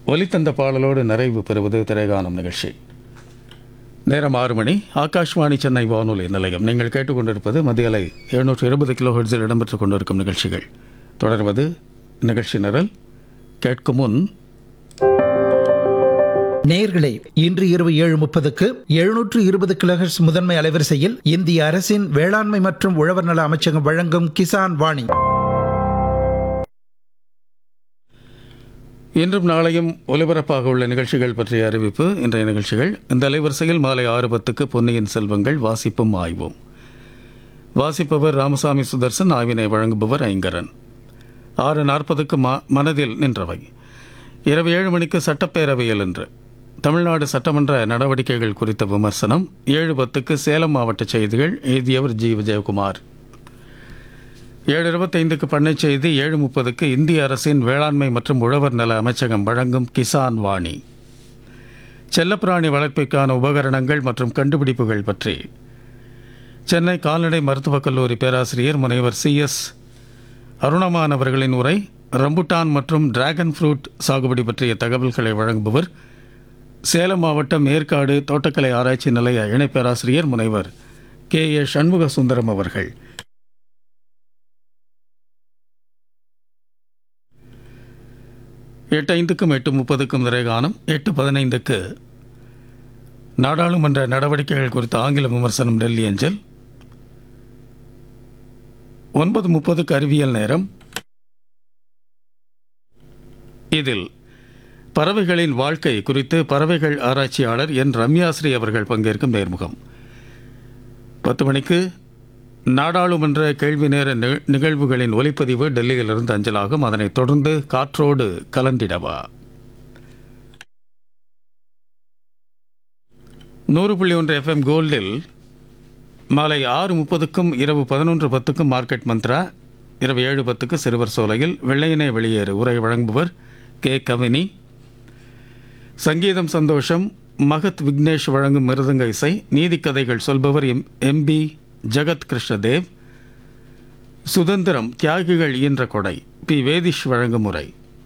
ஒலித்தந்த பாடலோடு நிறைவு பெறுவது திரைகானம் நிகழ்ச்சி நேரம் ஆறு மணி ஆகாஷ்வாணி சென்னை வானொலி நிலையம் நீங்கள் கேட்டுக்கொண்டிருப்பது மத்திய அலை எழுநூற்று இருபது கிலோ ஹெர்ட்ஸில் இடம்பெற்றுக் கொண்டிருக்கும் நிகழ்ச்சிகள் தொடர்வது நிகழ்ச்சி நிரல் கேட்கும் முன் நேயர்களே இன்று இரவு ஏழு முப்பதுக்கு எழுநூற்று இருபது கிலோஹெர்ட்ஸ் முதன்மை அலைவரிசையில் இந்திய அரசின் வேளாண்மை மற்றும் உழவர் நல அமைச்சகம் வழங்கும் கிசான் வாணி இன்றும் நாளையும் ஒலிபரப்பாக உள்ள நிகழ்ச்சிகள் பற்றிய அறிவிப்பு இன்றைய நிகழ்ச்சிகள் இந்த அலைவரிசையில் மாலை ஆறு பத்துக்கு பொன்னியின் செல்வங்கள் வாசிப்பும் ஆய்வும் வாசிப்பவர் ராமசாமி சுதர்சன் ஆய்வினை வழங்குபவர் ஐங்கரன் ஆறு நாற்பதுக்கு ம மனதில் நின்றவை இரவு ஏழு மணிக்கு சட்டப்பேரவையில் என்று தமிழ்நாடு சட்டமன்ற நடவடிக்கைகள் குறித்த விமர்சனம் ஏழு பத்துக்கு சேலம் மாவட்ட செய்திகள் எழுதியவர் ஜி விஜயகுமார் ஏழு இருபத்தைந்துக்கு பண்ணை செய்தி ஏழு முப்பதுக்கு இந்திய அரசின் வேளாண்மை மற்றும் உழவர் நல அமைச்சகம் வழங்கும் கிசான் வாணி செல்லப்பிராணி வளர்ப்பிற்கான உபகரணங்கள் மற்றும் கண்டுபிடிப்புகள் பற்றி சென்னை கால்நடை மருத்துவக் கல்லூரி பேராசிரியர் முனைவர் சி எஸ் அருணமான் அவர்களின் உரை ரம்புட்டான் மற்றும் டிராகன் ஃப்ரூட் சாகுபடி பற்றிய தகவல்களை வழங்குபவர் சேலம் மாவட்டம் ஏற்காடு தோட்டக்கலை ஆராய்ச்சி நிலைய இணை பேராசிரியர் முனைவர் கே ஏ சண்முக சுந்தரம் அவர்கள் எட்டு ஐந்துக்கும் எட்டு முப்பதுக்கும் திரைகானம் எட்டு பதினைந்துக்கு நாடாளுமன்ற நடவடிக்கைகள் குறித்த ஆங்கில விமர்சனம் டெல்லி அஞ்சல் ஒன்பது முப்பதுக்கு அறிவியல் நேரம் இதில் பறவைகளின் வாழ்க்கை குறித்து பறவைகள் ஆராய்ச்சியாளர் என் ரம்யாஸ்ரீ அவர்கள் பங்கேற்கும் நேர்முகம் பத்து மணிக்கு நாடாளுமன்ற கேள்வி நேர நி- நிகழ்வுகளின் ஒலிப்பதிவு டெல்லியிலிருந்து அஞ்சலாகும் அதனைத் தொடர்ந்து காற்றோடு கலந்திடவா நூறு புள்ளி ஒன்று எஃப்எம் கோல்டில் மாலை ஆறு முப்பதுக்கும் இரவு பதினொன்று பத்துக்கும் மார்க்கெட் மந்த்ரா இரவு ஏழு பத்துக்கு சிறுவர் சோலையில் வெள்ளையனே வெளியேறு உரை வழங்குபவர் கே கவினி சங்கீதம் சந்தோஷம் மகத் விக்னேஷ் வழங்கும் மிருதங்க இசை நீதிக்கதைகள் சொல்பவர் எம் எம்பி ஜெகத் கிருஷ்ணதேவ் சுதந்திரம் தியாகிகள் ஈன்ற கொடை பி வேதிஷ் வழங்கும் முறை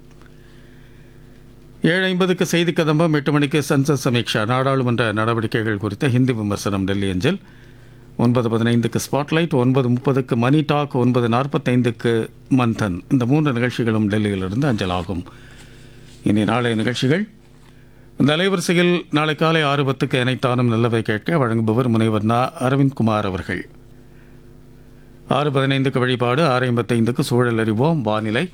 ஏழு ஐம்பதுக்கு செய்தி கதம்பம் எட்டு மணிக்கு சன்சத் சமீக்ஷா நாடாளுமன்ற நடவடிக்கைகள் குறித்த ஹிந்தி விமர்சனம் டெல்லி அஞ்சல் ஒன்பது பதினைந்துக்கு ஸ்பாட்லைட் ஒன்பது முப்பதுக்கு மணி டாக் ஒன்பது நாற்பத்தைந்துக்கு மந்தன் இந்த மூன்று நிகழ்ச்சிகளும் டெல்லியிலிருந்து அஞ்சலாகும் இனி நாளைய நிகழ்ச்சிகள் இந்த அலைவரிசையில் நாளை காலை ஆறு பத்துக்கு இணைத்தானும் நல்லவை கேட்க வழங்குபவர் முனைவர் நா அரவிந்த் குமார் அவர்கள் ஆறு பதினைந்துக்கு வழிபாடு ஆறு ஐம்பத்தைந்துக்கு சூழல் அறிவோம் வானிலை